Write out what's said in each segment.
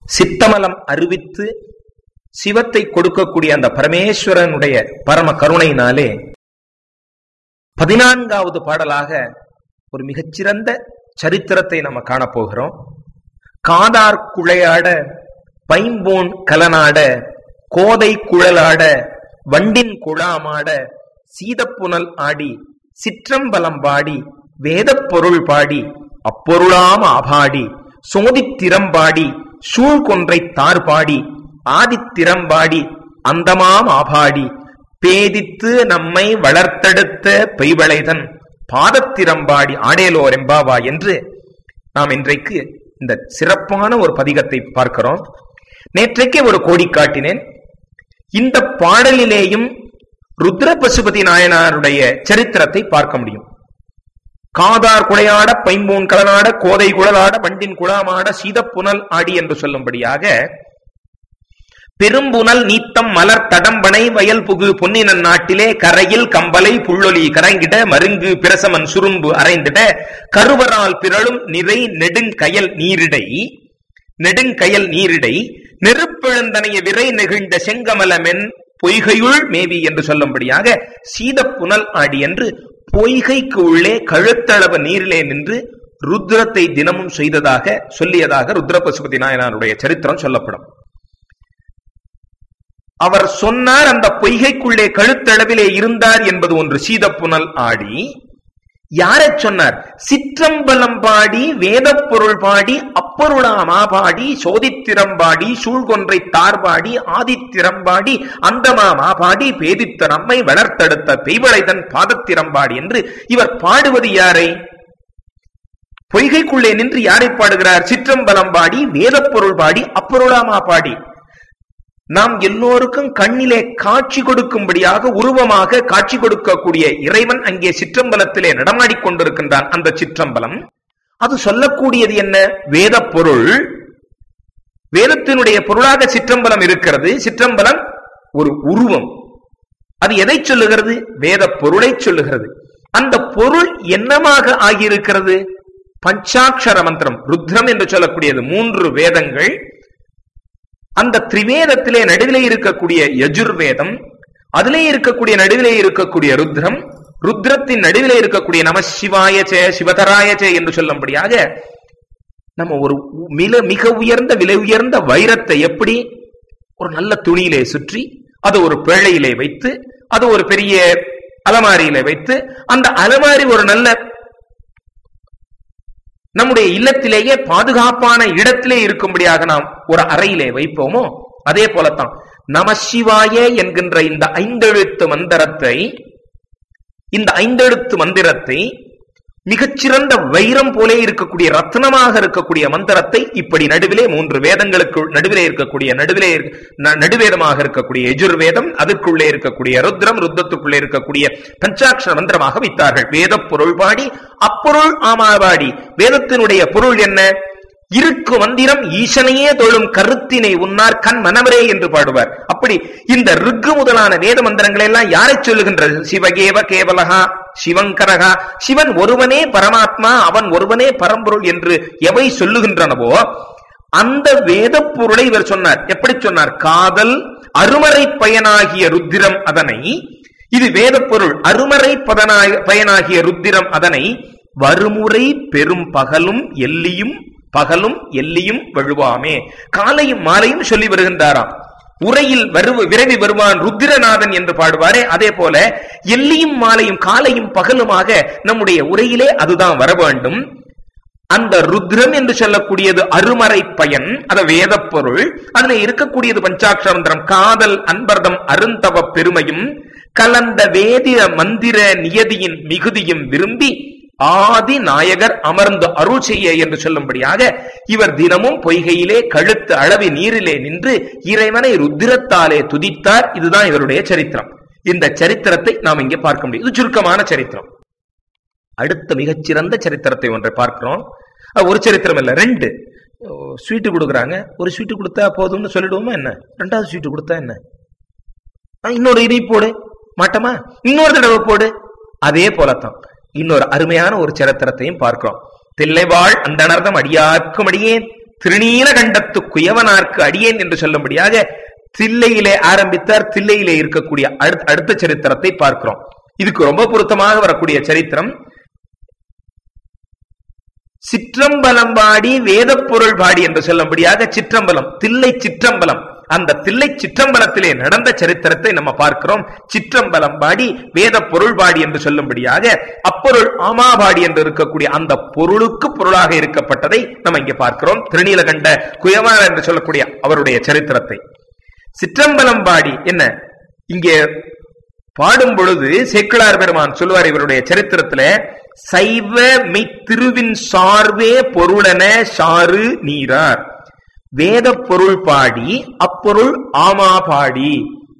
சித்தமலம் அறிவித்து சிவத்தை கொடுக்கக்கூடிய அந்த பரமேஸ்வரனுடைய பரம கருணையினாலே பதினான்காவது பாடலாக ஒரு மிகச்சிறந்த சரித்திரத்தை நம்ம காணப்போகிறோம் காதார் குழையாட பைம்போன் கலனாட கோதை குழலாட வண்டின் குழாமாட சீதப்புனல் ஆடி சிற்றம்பலம் பாடி வேதப் பொருள் பாடி அப்பொருளாம் ஆபாடி சோதித்திறம்பாடி சூழ்கொன்றை தார்பாடி ஆதித்திறம்பாடி அந்தமாம் ஆபாடி பேதித்து நம்மை வளர்த்தெடுத்த பெய்வளைதன் பாதத்திறம்பாடி ஆடேலோர் எம்பாவா என்று நாம் இன்றைக்கு இந்த சிறப்பான ஒரு பதிகத்தை பார்க்கிறோம் நேற்றைக்கே ஒரு கோடி காட்டினேன் இந்த பாடலிலேயும் ருத்ர பசுபதி நாயனாருடைய சரித்திரத்தை பார்க்க முடியும் காதார் குழையாட பைம்பூன் கலனாட கோதை குழலாட வண்டின் குழாமாட சீதப்புனல் ஆடி என்று சொல்லும்படியாக பெரும்புனல் நீத்தம் மலர் தடம்பனை வயல் புகு பொன்னினன் நாட்டிலே கரையில் கம்பலை புள்ளொலி கரங்கிட மருங்கு பிரசமன் சுரும்பு அரைந்திட கருவரால் பிறழும் நிறை நெடுங்கயல் நீரிடை நெடுங்கயல் நீரிடை நெருப்பெழுந்தனைய விரை நெகிழ்ந்த செங்கமலமென் பொய்கையுள் மேவி என்று சொல்லும்படியாக சீதப்புனல் ஆடி என்று பொய்கைக்கு உள்ளே கழுத்தளவு நீரிலே நின்று ருத்ரத்தை தினமும் செய்ததாக சொல்லியதாக ருத்ர பசுபதி நாயனாருடைய சரித்திரம் சொல்லப்படும் அவர் சொன்னார் அந்த பொய்கைக்குள்ளே கழுத்தளவிலே இருந்தார் என்பது ஒன்று சீதப்புனல் ஆடி யாரை சொன்னார் சிற்றம்பலம் பாடி வேதப் பொருள் பாடி அப்பொருளாமா பாடி சோதித்திறம்பாடி சூழ்கொன்றை தார்பாடி ஆதித்திறம்பாடி அந்தமாமா பாடி பேதித்த நம்மை வளர்த்தெடுத்த பெய்வளைதன் பாதத்திறம்பாடி என்று இவர் பாடுவது யாரை பொய்கைக்குள்ளே நின்று யாரை பாடுகிறார் சிற்றம்பலம் பாடி வேதப் பொருள் பாடி அப்பொருளாமா பாடி நாம் எல்லோருக்கும் கண்ணிலே காட்சி கொடுக்கும்படியாக உருவமாக காட்சி கொடுக்கக்கூடிய இறைவன் அங்கே சிற்றம்பலத்திலே நடமாடிக் கொண்டிருக்கின்றான் அந்த சிற்றம்பலம் அது சொல்லக்கூடியது என்ன வேத பொருள் வேதத்தினுடைய பொருளாக சிற்றம்பலம் இருக்கிறது சிற்றம்பலம் ஒரு உருவம் அது எதை சொல்லுகிறது வேத பொருளை சொல்லுகிறது அந்த பொருள் என்னமாக ஆகியிருக்கிறது பஞ்சாட்சர மந்திரம் ருத்ரம் என்று சொல்லக்கூடியது மூன்று வேதங்கள் அந்த திரிவேதத்திலே நடுவிலே இருக்கக்கூடிய யஜுர்வேதம் அதிலே இருக்கக்கூடிய நடுவிலே இருக்கக்கூடிய ருத்ரம் ருத்ரத்தின் நடுவிலே இருக்கக்கூடிய நம சிவாயச்சே சிவதராயச்சே என்று சொல்லும்படியாக நம்ம ஒரு மிக மிக உயர்ந்த விலை உயர்ந்த வைரத்தை எப்படி ஒரு நல்ல துணியிலே சுற்றி அது ஒரு பேழையிலே வைத்து அது ஒரு பெரிய அலமாரியிலே வைத்து அந்த அலமாரி ஒரு நல்ல நம்முடைய இல்லத்திலேயே பாதுகாப்பான இடத்திலே இருக்கும்படியாக நாம் ஒரு அறையிலே வைப்போமோ அதே போலத்தான் நமசிவாய என்கின்ற இந்த ஐந்தெழுத்து மந்திரத்தை இந்த ஐந்தெழுத்து மந்திரத்தை மிகச்சிறந்த வைரம் போலே இருக்கக்கூடிய ரத்னமாக இருக்கக்கூடிய மந்திரத்தை இப்படி நடுவிலே மூன்று வேதங்களுக்கு நடுவிலே இருக்கக்கூடிய நடுவிலே நடுவேதமாக இருக்கக்கூடிய எஜுர்வேதம் அதற்குள்ளே இருக்கக்கூடிய ருத்ரம் ருத்ரத்துக்குள்ளே இருக்கக்கூடிய பஞ்சாட்சர மந்திரமாக வைத்தார்கள் வேத பொருள் பாடி அப்பொருள் ஆமாபாடி வேதத்தினுடைய பொருள் என்ன இருக்கு மந்திரம் ஈசனையே தொழும் கருத்தினை உன்னார் கண் மனவரே என்று பாடுவார் அப்படி இந்த ரிக்கு முதலான வேத மந்திரங்களை எல்லாம் யாரை சொல்லுகின்றது சிவகேவ கேவலகா சிவங்கரகா சிவன் ஒருவனே பரமாத்மா அவன் ஒருவனே பரம்பொருள் என்று எவை சொல்லுகின்றனவோ அந்த வேத பொருளை இவர் சொன்னார் எப்படி சொன்னார் காதல் அருமறை பயனாகிய ருத்திரம் அதனை இது வேத பொருள் அருமறை பதனாய பயனாகிய ருத்திரம் அதனை வருமுறை பெரும் பகலும் எல்லியும் பகலும் எல்லியும் வழுவாமே காலையும் மாலையும் சொல்லி வருகின்றாராம் உரையில் வருவ விரைவி வருவான் ருத்திரநாதன் என்று பாடுவாரே அதே போல எல்லியும் மாலையும் காலையும் பகலுமாக நம்முடைய உரையிலே அதுதான் வர வேண்டும் அந்த ருத்ரம் என்று சொல்லக்கூடியது அருமறை பயன் அத வேத பொருள் அதுல இருக்கக்கூடியது பஞ்சாட்சரந்திரம் காதல் அன்பர்தம் அருந்தவ பெருமையும் கலந்த வேதிர மந்திர நியதியின் மிகுதியும் விரும்பி ஆதி நாயகர் அமர்ந்து அருள் செய்ய என்று சொல்லும்படியாக இவர் தினமும் பொய்கையிலே கழுத்து அளவி நீரிலே நின்று இறைவனை ருத்திரத்தாலே துதித்தார் இதுதான் இவருடைய சரித்திரம் இந்த சரித்திரத்தை நாம் இங்கே பார்க்க முடியும் இது சுருக்கமான சரித்திரம் அடுத்த மிகச்சிறந்த சரித்திரத்தை ஒன்றை பார்க்கிறோம் ஒரு சரித்திரம் இல்ல ரெண்டு ஸ்வீட்டு கொடுக்குறாங்க ஒரு ஸ்வீட்டு கொடுத்தா போதும்னு சொல்லிடுவோமா என்ன ரெண்டாவது ஸ்வீட்டு கொடுத்தா என்ன இன்னொரு இதை போடு மாட்டோமா இன்னொரு தடவை போடு அதே போலத்தான் இன்னொரு அருமையான ஒரு சரித்திரத்தையும் பார்க்கிறோம் தில்லைவாழ் அந்தனர்தம் அடியார்க்கும் அடியேன் திருநீலகண்டத்து குயவனார்க்கு அடியேன் என்று சொல்லும்படியாக தில்லையிலே ஆரம்பித்தார் தில்லையிலே இருக்கக்கூடிய அடுத்த அடுத்த சரித்திரத்தை பார்க்கிறோம் இதுக்கு ரொம்ப பொருத்தமாக வரக்கூடிய சரித்திரம் சிற்றம்பலம்பாடி வேத பொருள் பாடி என்று சொல்லும்படியாக சிற்றம்பலம் தில்லை சிற்றம்பலம் அந்த தில்லை சிற்றம்பலத்திலே நடந்த சரித்திரத்தை நம்ம பார்க்கிறோம் சிற்றம்பலம் பாடி வேத பொருள் பாடி என்று சொல்லும்படியாக அப்பொருள் ஆமாபாடி என்று இருக்கக்கூடிய அந்த பொருளுக்கு பொருளாக இருக்கப்பட்டதை நம்ம இங்கே பார்க்கிறோம் திருநீலகண்ட குயவார் என்று சொல்லக்கூடிய அவருடைய சரித்திரத்தை சிற்றம்பலம் பாடி என்ன இங்கே பாடும் பொழுது சேக்கிழார் பெருமான் சொல்லுவார் இவருடைய சரித்திரத்துல சைவ மெய்த்திருவின் சார்வே பொருளென சாறு நீரார் வேத பொருள் பாடி அப்பொருள் ஆமா பாடி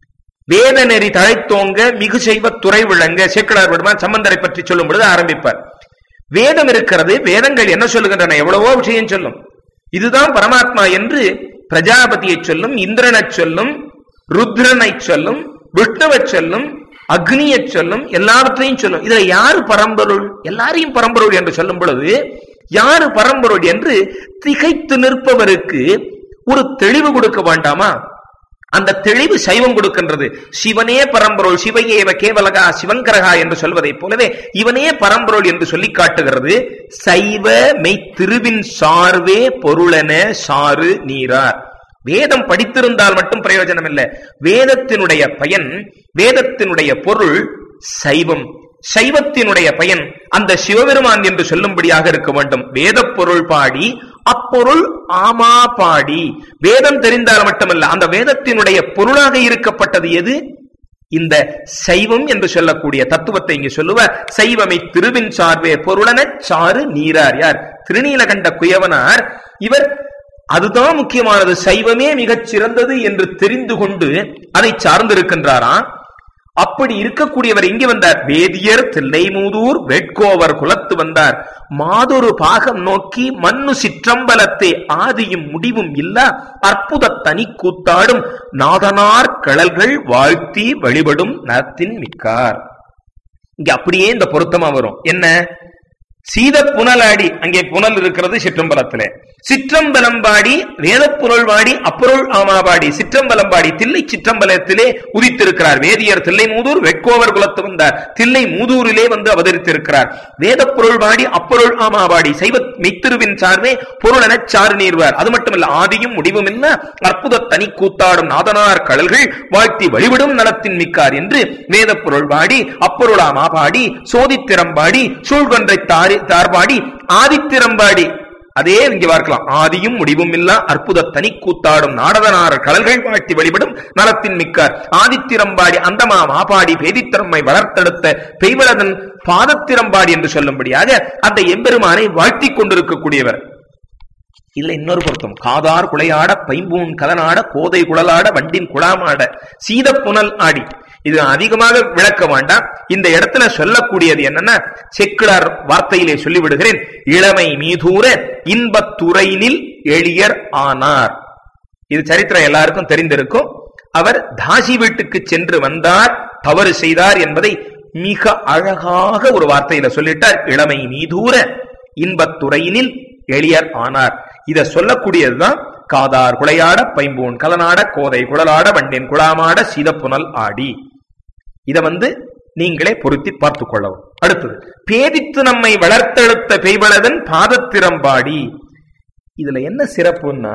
வேத நெறி தழைத்தோங்க மிகு செய்வ துறை விளங்க சேக்கிழார் பெருமான் சம்பந்தரை பற்றி சொல்லும் பொழுது ஆரம்பிப்பார் வேதம் இருக்கிறது வேதங்கள் என்ன சொல்லுகின்றன எவ்வளவோ விஷயம் சொல்லும் இதுதான் பரமாத்மா என்று பிரஜாபதியை சொல்லும் இந்திரனை சொல்லும் ருத்ரனை சொல்லும் விஷ்ணுவை சொல்லும் அக்னியை சொல்லும் எல்லாவற்றையும் சொல்லும் இதுல யாரு பரம்பொருள் எல்லாரையும் பரம்பொருள் என்று சொல்லும் பொழுது யாரு பரம்பொருள் என்று திகைத்து நிற்பவருக்கு ஒரு தெளிவு கொடுக்க வேண்டாமா அந்த தெளிவு சைவம் கொடுக்கின்றது சிவனே பரம்பொருள் சிவையேவ கேவலகா சிவங்கரகா என்று சொல்வதைப் போலவே இவனே பரம்பொருள் என்று சொல்லி காட்டுகிறது சைவ மெய் திருவின் சார்வே பொருளென சாறு நீரார் வேதம் படித்திருந்தால் மட்டும் பிரயோஜனம் இல்லை வேதத்தினுடைய பயன் வேதத்தினுடைய பொருள் சைவம் சைவத்தினுடைய பயன் அந்த சிவபெருமான் என்று சொல்லும்படியாக இருக்க வேண்டும் வேத பொருள் பாடி அப்பொருள் ஆமா பாடி வேதம் தெரிந்தால் மட்டுமல்ல அந்த வேதத்தினுடைய பொருளாக இருக்கப்பட்டது எது இந்த சைவம் என்று சொல்லக்கூடிய தத்துவத்தை இங்கு சொல்லுவார் சைவமை திருவின் சார்வே பொருளன சாறு நீரார் யார் திருநீலகண்ட குயவனார் இவர் அதுதான் முக்கியமானது சைவமே மிகச் சிறந்தது என்று தெரிந்து கொண்டு அதை சார்ந்திருக்கின்றாராம் அப்படி இருக்கக்கூடியவர் இங்கே வந்தார் வேதியர் தில்லைமூதூர் வேட்கோவர் குலத்து வந்தார் மாதொரு பாகம் நோக்கி மண்ணு சிற்றம்பலத்தே ஆதியும் முடிவும் இல்ல அற்புத தனி கூத்தாடும் நாதனார் கழல்கள் வாழ்த்தி வழிபடும் நத்தின் மிக்கார் இங்க அப்படியே இந்த பொருத்தமா வரும் என்ன சீத புனலாடி அங்கே புனல் இருக்கிறது சிற்றம்பலத்திலே சிற்றம்பலம்பாடி வேதப்புரள் வாடி அப்பொருள் ஆமாபாடி சிற்றம்பலம்பாடி தில்லை சிற்றம்பலத்திலே உதித்திருக்கிறார் வேதியர் தில்லை மூதூர் வெட்கோவர் குலத்து வந்தார் தில்லை மூதூரிலே வந்து அவதரித்திருக்கிறார் வேதப்பொருள் வாடி அப்பொருள் ஆமாபாடி சைவ மெய்த்திருவின் சார்வே பொருளென சாறு நீர்வார் அது மட்டுமல்ல ஆதியும் முடிவும் இல்ல அற்புத தனி கூத்தாடும் நாதனார் கடல்கள் வாழ்த்தி வழிவிடும் நலத்தின் மிக்கார் என்று வேதப்பொருள் வாடி அப்பொருளாமா பாடி சோதித்திரம்பாடி சூழ்கொன்றை தாரி தார்பாடி ஆதித்திரம்பாடி அதே இங்க பார்க்கலாம் ஆதியும் முடிவும் இல்லா அற்புத தனி கூத்தாடும் நாடகனார் கடல்கள் வாழ்த்தி வழிபடும் நலத்தின் மிக்கார் ஆதித்திரம்பாடி அந்தமா மாபாடி பேதித்திறம்மை வளர்த்தெடுத்த பெய்வலதன் பாதத்திரம்பாடி என்று சொல்லும்படியாக அந்த எம்பெருமானை வாழ்த்திக் கொண்டிருக்கக்கூடியவர் இதுல இன்னொரு பொருத்தம் காதார் குளையாட பைம்பூன் கலனாட கோதை குழலாட வண்டின் குழாமாட சீத புனல் ஆடி இது அதிகமாக விளக்க வேண்டாம் இந்த இடத்துல சொல்லக்கூடியது என்னன்னா செக்கிடார் வார்த்தையிலே சொல்லிவிடுகிறேன் இளமை மீதூர இன்பத்துறையினில் எளியர் ஆனார் இது சரித்திரம் எல்லாருக்கும் தெரிந்திருக்கும் அவர் தாசி வீட்டுக்கு சென்று வந்தார் தவறு செய்தார் என்பதை மிக அழகாக ஒரு வார்த்தையில சொல்லிட்டார் இளமை மீதூர இன்பத்துறையினில் எளியர் ஆனார் இத சொல்லக்கூடியதுதான் காதார் குளையாட பைம்பூன் கலனாட கோதை குழலாட வண்டின் குழாமாட சீதப்புனல் ஆடி இத வந்து நீங்களே பொருத்தி பார்த்துக் கொள்ளவும் அடுத்தது பேதித்து நம்மை வளர்த்தெடுத்த பெய்வளதன் பாதத்திறம்பாடி இதுல என்ன சிறப்புன்னா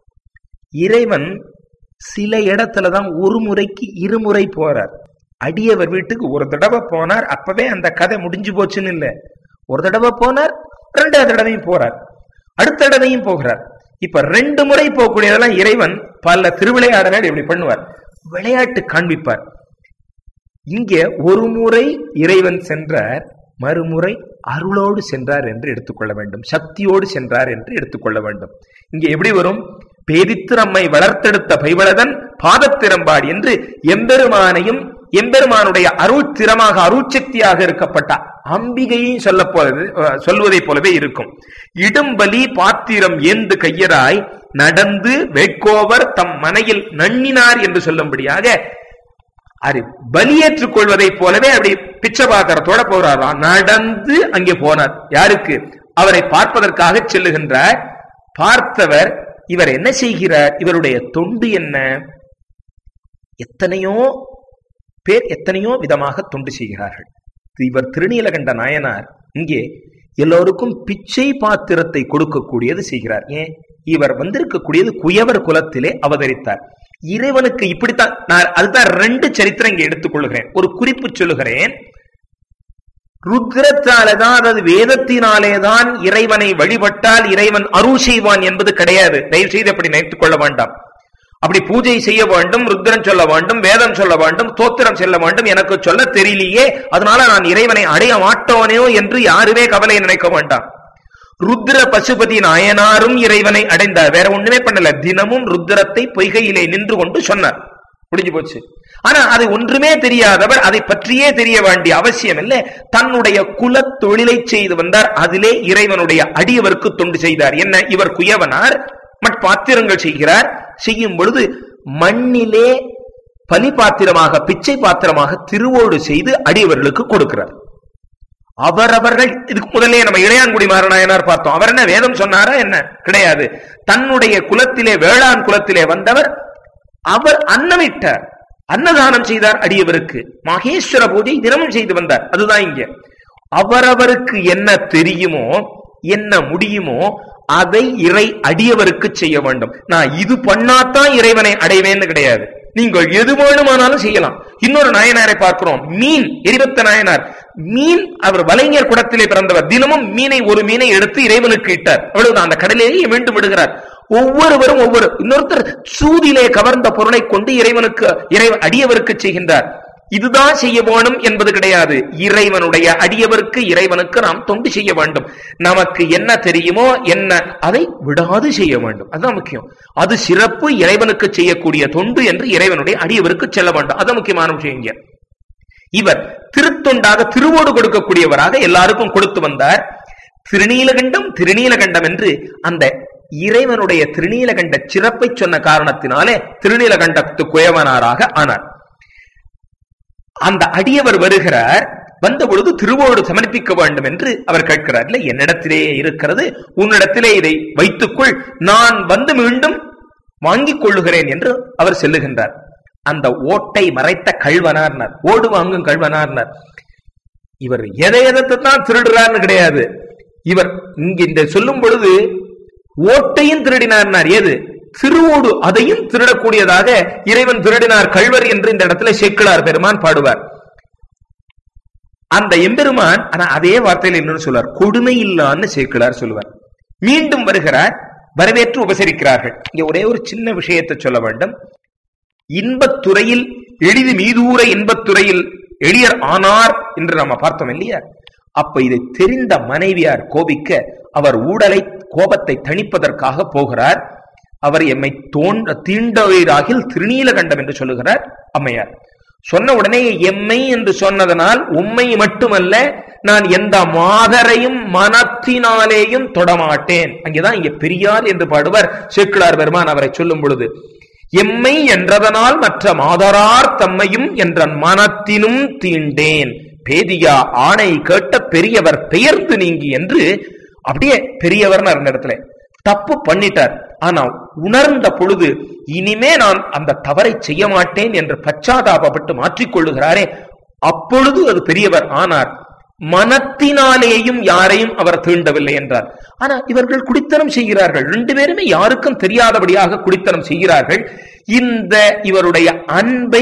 இறைவன் சில இடத்துலதான் ஒரு முறைக்கு இருமுறை போறார் அடியவர் வீட்டுக்கு ஒரு தடவை போனார் அப்பவே அந்த கதை முடிஞ்சு போச்சுன்னு இல்ல ஒரு தடவை போனார் ரெண்டாவது தடவையும் போறார் அடுத்த தடவையும் போகிறார் இப்ப ரெண்டு முறை போகக்கூடியதெல்லாம் இறைவன் பல திருவிளையாடல்கள் இப்படி பண்ணுவார் விளையாட்டு காண்பிப்பார் இங்க ஒரு முறை இறைவன் சென்றார் மறுமுறை அருளோடு சென்றார் என்று எடுத்துக்கொள்ள வேண்டும் சக்தியோடு சென்றார் என்று எடுத்துக்கொள்ள வேண்டும் இங்க எப்படி வரும் பேதித்து நம்மை வளர்த்தெடுத்த பைவளதன் பாதத்திறம்பாடி என்று எம்பெருமானையும் எம்பெருமானுடைய அருள் திறமாக அருட்சக்தியாக இருக்கப்பட்ட அம்பிகையும் சொல்ல போது சொல்வதைப் போலவே இருக்கும் இடும்பலி பாத்திரம் ஏந்து கையராய் நடந்து வேட்கோவர் தம் மனையில் நன்னினார் என்று சொல்லும்படியாக அது பலியேற்றுக் கொள்வதைப் போலவே அப்படி பிச்சை பாத்திரத்தோட போறாராம் நடந்து அங்கே போனார் யாருக்கு அவரை பார்ப்பதற்காக செல்லுகின்றார் பார்த்தவர் இவர் என்ன செய்கிறார் இவருடைய தொண்டு என்ன எத்தனையோ பேர் எத்தனையோ விதமாக தொண்டு செய்கிறார்கள் இவர் திருநீலகண்ட நாயனார் இங்கே எல்லோருக்கும் பிச்சை பாத்திரத்தை கொடுக்கக்கூடியது செய்கிறார் ஏன் இவர் வந்திருக்கக்கூடியது குயவர் குலத்திலே அவதரித்தார் இறைவனுக்கு இப்படித்தான் நான் அதுதான் ரெண்டு சரித்திரம் இங்க எடுத்துக்கொள்கிறேன் ஒரு குறிப்பு சொல்லுகிறேன் ருத்ரத்தாலேதான் அதாவது வேதத்தினாலேதான் இறைவனை வழிபட்டால் இறைவன் அருள் செய்வான் என்பது கிடையாது தயவு செய்து அப்படி நினைத்துக் கொள்ள வேண்டாம் அப்படி பூஜை செய்ய வேண்டும் ருத்ரன் சொல்ல வேண்டும் வேதம் சொல்ல வேண்டும் தோத்திரம் சொல்ல வேண்டும் எனக்கு சொல்ல தெரியலையே அதனால நான் இறைவனை அடைய மாட்டோனோ என்று யாருமே கவலை நினைக்க வேண்டாம் ருத்ர பசுபதி நாயனாரும் இறைவனை அடைந்தார் வேற ஒண்ணுமே பண்ணல தினமும் ருத்ரத்தை பொய்கையிலே நின்று கொண்டு சொன்னார் முடிஞ்சு போச்சு ஆனா அது ஒன்றுமே தெரியாதவர் அதை பற்றியே தெரிய வேண்டிய அவசியம் இல்லை தன்னுடைய குல தொழிலை செய்து வந்தார் அதிலே இறைவனுடைய அடியவருக்கு தொண்டு செய்தார் என்ன இவர் குயவனார் மட் பாத்திரங்கள் செய்கிறார் செய்யும் பொழுது மண்ணிலே பலி பாத்திரமாக பிச்சை பாத்திரமாக திருவோடு செய்து அடியவர்களுக்கு கொடுக்கிறார் அவரவர்கள் இதுக்கு முதலே நம்ம இளையான்குடி மாறனாயனார் பார்த்தோம் அவர் என்ன வேதம் சொன்னாரா என்ன கிடையாது தன்னுடைய குலத்திலே வேளாண் குலத்திலே வந்தவர் அவர் அன்னமிட்டார் அன்னதானம் செய்தார் அடியவருக்கு மகேஸ்வர பூஜை தினமும் செய்து வந்தார் அதுதான் இங்க அவரவருக்கு என்ன தெரியுமோ என்ன முடியுமோ அதை இறை அடியவருக்கு செய்ய வேண்டும் நான் இது பண்ணாதான் இறைவனை அடைவேன்னு கிடையாது நீங்கள் எது வேணுமானாலும் செய்யலாம் இன்னொரு நாயனாரை பார்க்கிறோம் மீன் எரிபத்த நாயனார் மீன் அவர் வலைஞர் குடத்திலே பிறந்தவர் தினமும் மீனை ஒரு மீனை எடுத்து இறைவனுக்கு இட்டார் அவ்வளவுதான் அந்த கடலிலேயே மீண்டும் விடுகிறார் ஒவ்வொருவரும் ஒவ்வொரு இன்னொருத்தர் சூதிலே கவர்ந்த பொருளை கொண்டு இறைவனுக்கு இறை அடியவருக்கு செய்கின்றார் இதுதான் செய்ய வேணும் என்பது கிடையாது இறைவனுடைய அடியவருக்கு இறைவனுக்கு நாம் தொண்டு செய்ய வேண்டும் நமக்கு என்ன தெரியுமோ என்ன அதை விடாது செய்ய வேண்டும் அதுதான் முக்கியம் அது சிறப்பு இறைவனுக்கு செய்யக்கூடிய தொண்டு என்று இறைவனுடைய அடியவருக்கு செல்ல வேண்டும் அது முக்கியமான விஷயம் இங்க இவர் திருத்தொண்டாக திருவோடு கொடுக்கக்கூடியவராக எல்லாருக்கும் கொடுத்து வந்தார் திருநீலகண்டம் திருநீலகண்டம் என்று அந்த இறைவனுடைய திருநீலகண்ட சிறப்பை சொன்ன காரணத்தினாலே திருநீலகண்டத்து குயவனாராக ஆனார் அந்த அடியவர் வருகிறார் வந்த பொழுது திருவோடு சமர்ப்பிக்க வேண்டும் என்று அவர் கேட்கிறார் இல்ல என்னிடத்திலே இருக்கிறது உன்னிடத்திலே இதை வைத்துக்கொள் நான் வந்து மீண்டும் வாங்கிக் கொள்ளுகிறேன் என்று அவர் செல்லுகின்றார் அந்த ஓட்டை மறைத்த கல்வனார்னர் ஓடு வாங்கும் கல்வனார்னர் இவர் எதை எதத்தை தான் திருடுறார்னு கிடையாது இவர் இங்க இந்த சொல்லும் பொழுது ஓட்டையும் திருடினார்னார் ஏது திருவோடு அதையும் திருடக்கூடியதாக இறைவன் திருடினார் கல்வர் என்று இந்த இடத்துல சேக்கிழார் பெருமான் பாடுவார் அந்த எம்பெருமான் ஆனா அதே வார்த்தையில் இன்னொன்னு சொல்வார் கொடுமை இல்லான்னு சேக்கிழார் சொல்லுவார் மீண்டும் வருகிறார் வரவேற்று உபசரிக்கிறார்கள் இங்க ஒரே ஒரு சின்ன விஷயத்தை சொல்ல வேண்டும் இன்பத்துறையில் எளிது மீதூர இன்பத்துறையில் எளியர் ஆனார் என்று நாம பார்த்தோம் இல்லையா அப்ப இதை தெரிந்த மனைவியார் கோபிக்க அவர் ஊடலை கோபத்தை தணிப்பதற்காக போகிறார் அவர் எம்மை தோன்ற தீண்டவீராகில் திருநீலகண்டம் என்று சொல்லுகிறார் அம்மையார் சொன்ன உடனே எம்மை என்று சொன்னதனால் உண்மை மட்டுமல்ல நான் எந்த மாதரையும் மனத்தினாலேயும் தொடமாட்டேன் அங்கேதான் இங்க பெரியார் என்று பாடுவர் சேக்கிழார் பெருமான் அவரை சொல்லும் பொழுது எம்மை என்றதனால் மற்ற மாதரார் தம்மையும் என்ற மனத்தினும் தீண்டேன் பேதியா ஆணை கேட்ட பெரியவர் பெயர்ந்து நீங்கி என்று அப்படியே பெரியவர் அந்த இடத்துல தப்பு பண்ணிட்டார் ஆனா உணர்ந்த பொழுது இனிமே நான் அந்த தவறை செய்ய மாட்டேன் என்று பச்சாதாபப்பட்டு மாற்றிக்கொள்ளுகிறாரே அப்பொழுது அது பெரியவர் ஆனார் மனத்தினாலேயும் யாரையும் அவர் தீண்டவில்லை என்றார் ஆனா இவர்கள் குடித்தனம் செய்கிறார்கள் ரெண்டு பேருமே யாருக்கும் தெரியாதபடியாக குடித்தனம் செய்கிறார்கள் இந்த இவருடைய அன்பை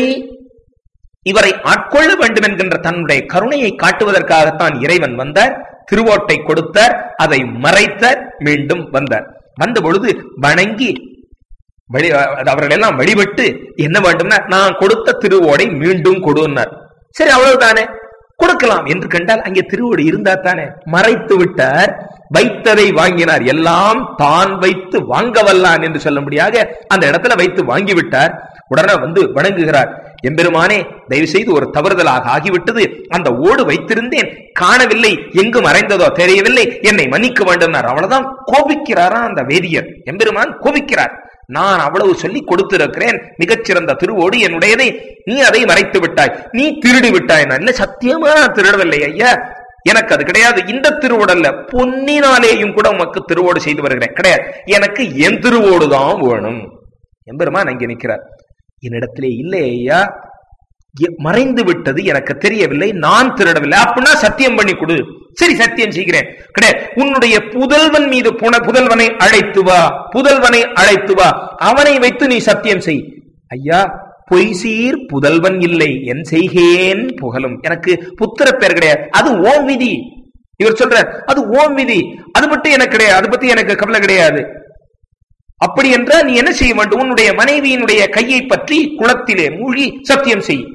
இவரை ஆட்கொள்ள வேண்டும் என்கின்ற தன்னுடைய கருணையை காட்டுவதற்காகத்தான் இறைவன் வந்தார் திருவோட்டை கொடுத்தார் அதை மறைத்தார் மீண்டும் வந்தார் வந்த பொழுது வணங்கி வழி அவர்கள் எல்லாம் வழிபட்டு என்ன வேண்டும்னா நான் கொடுத்த திருவோடை மீண்டும் கொடுன்னார் சரி அவ்வளவுதானே கொடுக்கலாம் என்று கண்டால் அங்கே திருவோடு இருந்தா தானே மறைத்து விட்டார் வைத்ததை வாங்கினார் எல்லாம் தான் வைத்து வாங்க வல்லான் என்று சொல்லும்படியாக அந்த இடத்துல வைத்து வாங்கிவிட்டார் உடனே வந்து வணங்குகிறார் எம்பெருமானே தயவு செய்து ஒரு தவறுதலாக ஆகிவிட்டது அந்த ஓடு வைத்திருந்தேன் காணவில்லை எங்கு மறைந்ததோ தெரியவில்லை என்னை மன்னிக்க வேண்டும் அவ்வளவுதான் கோபிக்கிறாரா அந்த வேதியர் எம்பெருமான் கோபிக்கிறார் நான் அவ்வளவு சொல்லி கொடுத்திருக்கிறேன் மிகச்சிறந்த திருவோடு என்னுடையதை நீ அதை மறைத்து விட்டாய் நீ திருடி விட்டாய் இல்ல சத்தியமா நான் திருடவில்லை ஐயா எனக்கு அது கிடையாது இந்த திருவோடல்ல பொன்னினாலேயும் கூட உமக்கு திருவோடு செய்து வருகிறேன் கிடையாது எனக்கு என் திருவோடு தான் வேணும் எம்பெருமான் அங்கே நிற்கிறார் என்னிடத்திலே இல்லை ஐயா எ- மறைந்து விட்டது எனக்கு தெரியவில்லை நான் திருடவில்லை அப்படின்னா சத்தியம் பண்ணி கொடு சரி சத்தியம் செய்கிறேன் கிடையாது உன்னுடைய புதல்வன் மீது புன புதல்வனை அழைத்து வா புதல்வனை அழைத்து வா அவனை வைத்து நீ சத்தியம் செய் ஐயா பொய்சீர் புதல்வன் இல்லை என் செய்கேன் புகழும் எனக்கு புத்திர பேர் கிடையாது அது ஓம் விதி இவர் சொல்றார் அது ஓம் விதி அது மட்டும் எனக்கு கிடையாது அது பத்தி எனக்கு கவலை கிடையாது அப்படி என்றால் நீ என்ன செய்ய வேண்டும் உன்னுடைய மனைவியினுடைய கையை பற்றி குளத்திலே மூழ்கி சத்தியம் செய்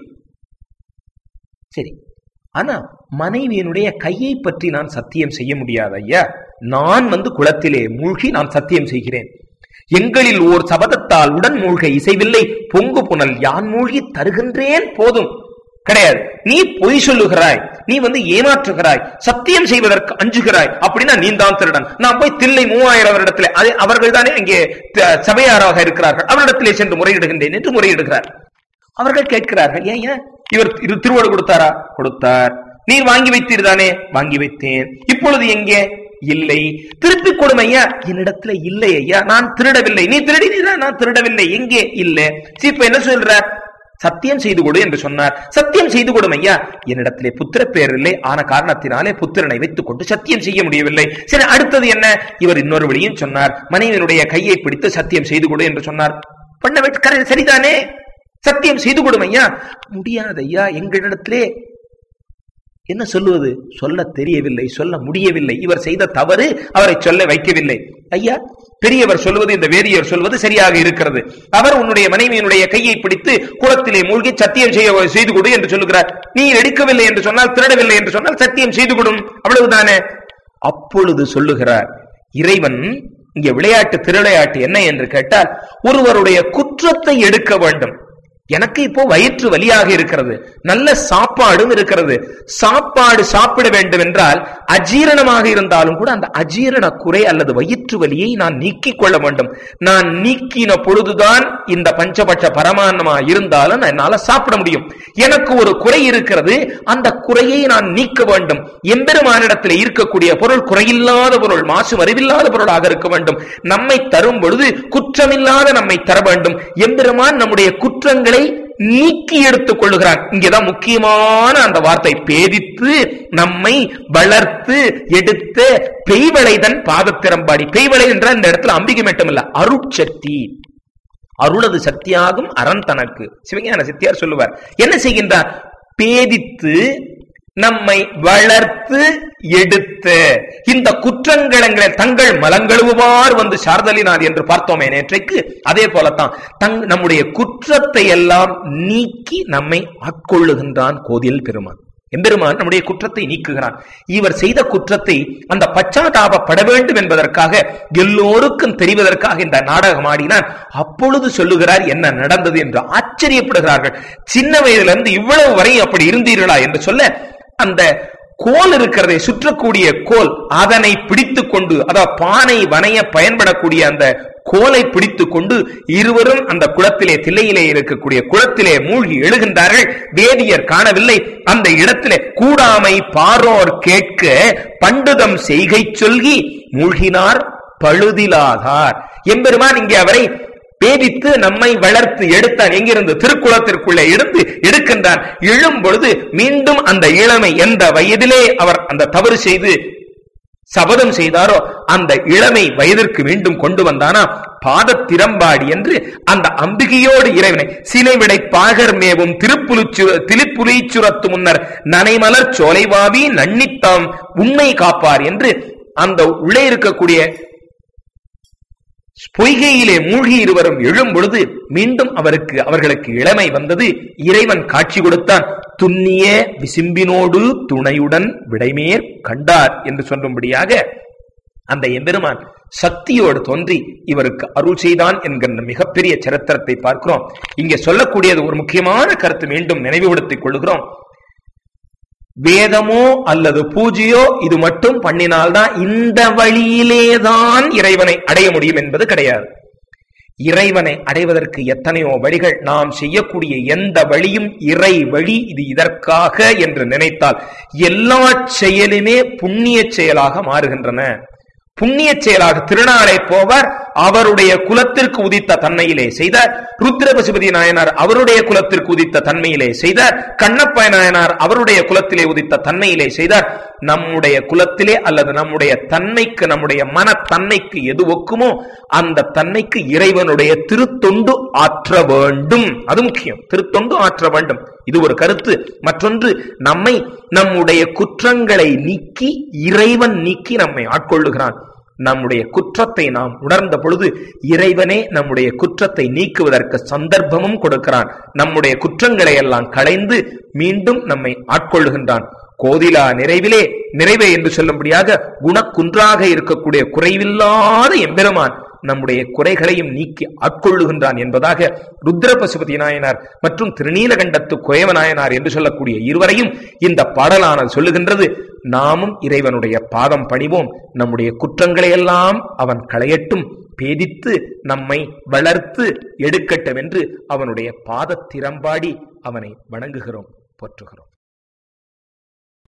சரி ஆனா மனைவியினுடைய கையை பற்றி நான் சத்தியம் செய்ய முடியாது ஐயா நான் வந்து குளத்திலே மூழ்கி நான் சத்தியம் செய்கிறேன் எங்களில் ஓர் சபதத்தால் உடன் மூழ்க இசைவில்லை பொங்கு புனல் யான் மூழ்கி தருகின்றேன் போதும் கிடையாது நீ பொய் சொல்லுகிறாய் நீ வந்து ஏமாற்றுகிறாய் சத்தியம் செய்வதற்கு அஞ்சுகிறாய் அப்படின்னா நீ தான் திருடன் நான் போய் தில்லை மூவாயிரம் வருடத்திலே அது அவர்கள் தானே இங்கே த- சபையாராக இருக்கிறார்கள் அவரிடத்திலே சென்று முறையிடுகின்றேன் என்று முறையிடுகிறார் அவர்கள் கேட்கிறார்கள் ஏன் ஏன் இவர் இரு திருவோடு கொடுத்தாரா கொடுத்தார் நீர் வாங்கி வைத்தீர் தானே வாங்கி வைத்தேன் இப்பொழுது எங்கே இல்லை திருப்பி கொடுமை ஐயா என்னிடத்துல இல்லை ஐயா நான் திருடவில்லை நீ திருடினீரா நான் திருடவில்லை எங்கே இல்லை சரி, இப்ப என்ன சொல்ற சத்தியம் செய்து கொடு என்று சொன்னார் சத்தியம் செய்து கொடும் ஐயா என்னிடத்திலே புத்திர பேர் இல்லை ஆன காரணத்தினாலே புத்திரனை வைத்துக் கொண்டு சத்தியம் செய்ய முடியவில்லை சரி அடுத்தது என்ன இவர் இன்னொரு வழியும் சொன்னார் மனைவியினுடைய கையை பிடித்து சத்தியம் செய்து கொடு என்று சொன்னார் பண்ண வைத்து கரை சரிதானே சத்தியம் செய்து கொடும் ஐயா முடியாது ஐயா எங்களிடத்திலே என்ன சொல்லுவது சொல்ல தெரியவில்லை சொல்ல முடியவில்லை இவர் செய்த தவறு அவரை சொல்ல வைக்கவில்லை ஐயா பெரியவர் சொல்வது இந்த வேதியர் சொல்வது சரியாக இருக்கிறது அவர் உன்னுடைய மனைவியினுடைய கையை பிடித்து குளத்திலே மூழ்கி சத்தியம் செய்ய செய்து கொடு என்று சொல்லுகிறார் நீ எடுக்கவில்லை என்று சொன்னால் திருடவில்லை என்று சொன்னால் சத்தியம் செய்து கொடும் அவ்வளவுதானே அப்பொழுது சொல்லுகிறார் இறைவன் இங்க விளையாட்டு திருவிளையாட்டு என்ன என்று கேட்டால் ஒருவருடைய குற்றத்தை எடுக்க வேண்டும் எனக்கு இப்போ வயிற்று வலியாக இருக்கிறது நல்ல சாப்பாடும் இருக்கிறது சாப்பாடு சாப்பிட வேண்டும் என்றால் அஜீரணமாக இருந்தாலும் கூட அந்த அஜீரண குறை அல்லது வயிற்று வலியை நான் நீக்கிக் கொள்ள வேண்டும் நான் நீக்கின பொழுதுதான் இந்த பஞ்சபட்ச பரமான்னமா இருந்தாலும் என்னால சாப்பிட முடியும் எனக்கு ஒரு குறை இருக்கிறது அந்த குறையை நான் நீக்க வேண்டும் எம்பெருமானிடத்தில் இருக்கக்கூடிய பொருள் குறையில்லாத பொருள் மாசு மறிவில்லாத பொருளாக இருக்க வேண்டும் நம்மை தரும் பொழுது குற்றமில்லாத நம்மை தர வேண்டும் எம்பெருமான் நம்முடைய குற்றங்களை நீக்கி எடுத்துக் கொள்ளுகிறான் இங்கேதான் முக்கியமான அந்த வார்த்தை பேதித்து நம்மை வளர்த்து எடுத்த பெய்வளைதன் பாதத்திறம்பாடி பெய்வளை என்றால் இந்த இடத்துல அம்பிகை மட்டுமல்ல அருட்சக்தி அருளது சக்தியாகும் அரண் தனக்கு சிவஞான சித்தியார் சொல்லுவார் என்ன செய்கின்றார் பேதித்து நம்மை வளர்த்து எடுத்த இந்த குற்றங்களங்களை தங்கள் மலங்கழுவுவார் வந்து சார்தலினார் என்று பார்த்தோமே நேற்றைக்கு அதே போலத்தான் தங் நம்முடைய குற்றத்தை எல்லாம் நீக்கி நம்மை ஆட்கொள்ளுகின்றான் கோதில் பெருமான் எம்பெருமான் நம்முடைய குற்றத்தை நீக்குகிறான் இவர் செய்த குற்றத்தை அந்த பச்சாதாபப்பட வேண்டும் என்பதற்காக எல்லோருக்கும் தெரிவதற்காக இந்த நாடகம் ஆடினான் அப்பொழுது சொல்லுகிறார் என்ன நடந்தது என்று ஆச்சரியப்படுகிறார்கள் சின்ன வயதுல இருந்து இவ்வளவு வரை அப்படி இருந்தீர்களா என்று சொல்ல அந்த கோல் இருக்கிறதை சுற்றக்கூடிய கோல் அதனை பிடித்துக் கொண்டு அதாவது பானை வனைய பயன்படக்கூடிய அந்த கோலை பிடித்துக் கொண்டு இருவரும் அந்த குளத்திலே தில்லையிலே இருக்கக்கூடிய குளத்திலே மூழ்கி எழுகின்றார்கள் வேதியர் காணவில்லை அந்த இடத்திலே கூடாமை பாரோர் கேட்க பண்டுதம் செய்கை சொல்கி மூழ்கினார் பழுதிலாதார் எம்பெருமான் இங்கே அவரை பேதித்து நம்மை வளர்த்து எடுத்தான் எங்கிருந்து திருக்குளத்திற்குள்ளே எடுத்து எடுக்கின்றான் எழும் பொழுது மீண்டும் அந்த இளமை எந்த வயதிலே அவர் அந்த தவறு செய்து சபதம் செய்தாரோ அந்த இளமை வயதிற்கு மீண்டும் கொண்டு வந்தானா பாதத்திரம்பாடி என்று அந்த அம்பிகையோடு இறைவனை சினைவிடை பாகர் மேவும் திருப்புலிச்சு திலிப்புலீச்சுரத்து முன்னர் நனைமலர் சோலைவாவி நன்னித்தாம் உண்மை காப்பார் என்று அந்த உள்ளே இருக்கக்கூடிய பொய்கையிலே மூழ்கி இருவரும் எழும் பொழுது மீண்டும் அவருக்கு அவர்களுக்கு இளமை வந்தது இறைவன் காட்சி கொடுத்தான் துண்ணிய விசிம்பினோடு துணையுடன் விடைமேற் கண்டார் என்று சொல்லும்படியாக அந்த எம்பெருமான் சக்தியோடு தோன்றி இவருக்கு அருள் செய்தான் என்கின்ற மிகப்பெரிய சரித்திரத்தை பார்க்கிறோம் இங்கே சொல்லக்கூடியது ஒரு முக்கியமான கருத்து மீண்டும் நினைவுபடுத்திக் கொள்கிறோம் வேதமோ அல்லது பூஜையோ இது மட்டும் பண்ணினால்தான் இந்த வழியிலேதான் இறைவனை அடைய முடியும் என்பது கிடையாது இறைவனை அடைவதற்கு எத்தனையோ வழிகள் நாம் செய்யக்கூடிய எந்த வழியும் இறை வழி இது இதற்காக என்று நினைத்தால் எல்லா செயலுமே புண்ணிய செயலாக மாறுகின்றன புண்ணிய செயலாக திருநாளை போவர் அவருடைய குலத்திற்கு உதித்த தன்மையிலே செய்தார் ருத்ர பசுபதி நாயனார் அவருடைய குலத்திற்கு உதித்த தன்மையிலே செய்தார் கண்ணப்ப நாயனார் அவருடைய குலத்திலே உதித்த தன்மையிலே செய்தார் நம்முடைய குலத்திலே அல்லது நம்முடைய தன்மைக்கு நம்முடைய மனத்தன்மைக்கு எது ஒக்குமோ அந்த தன்மைக்கு இறைவனுடைய திருத்தொண்டு ஆற்ற வேண்டும் அது முக்கியம் திருத்தொண்டு ஆற்ற வேண்டும் இது ஒரு கருத்து மற்றொன்று நம்மை நம்முடைய குற்றங்களை நீக்கி இறைவன் நீக்கி நம்மை ஆட்கொள்ளுகிறான் நம்முடைய குற்றத்தை நாம் உணர்ந்த பொழுது இறைவனே நம்முடைய குற்றத்தை நீக்குவதற்கு சந்தர்ப்பமும் கொடுக்கிறான் நம்முடைய குற்றங்களை எல்லாம் களைந்து மீண்டும் நம்மை ஆட்கொள்ளுகின்றான் கோதிலா நிறைவிலே நிறைவே என்று சொல்லும்படியாக குணக்குன்றாக இருக்கக்கூடிய குறைவில்லாத எம்பெருமான் நம்முடைய குறைகளையும் நீக்கி ஆட்கொள்ளுகின்றான் என்பதாக ருத்ர பசுபதி நாயனார் மற்றும் திருநீலகண்டத்து குயவ நாயனார் என்று சொல்லக்கூடிய இருவரையும் இந்த பாடலானது சொல்லுகின்றது நாமும் இறைவனுடைய பாதம் பணிவோம் நம்முடைய குற்றங்களை எல்லாம் அவன் களையட்டும் பேதித்து நம்மை வளர்த்து எடுக்கட்டும் என்று அவனுடைய பாதத்திறம்பாடி அவனை வணங்குகிறோம் போற்றுகிறோம்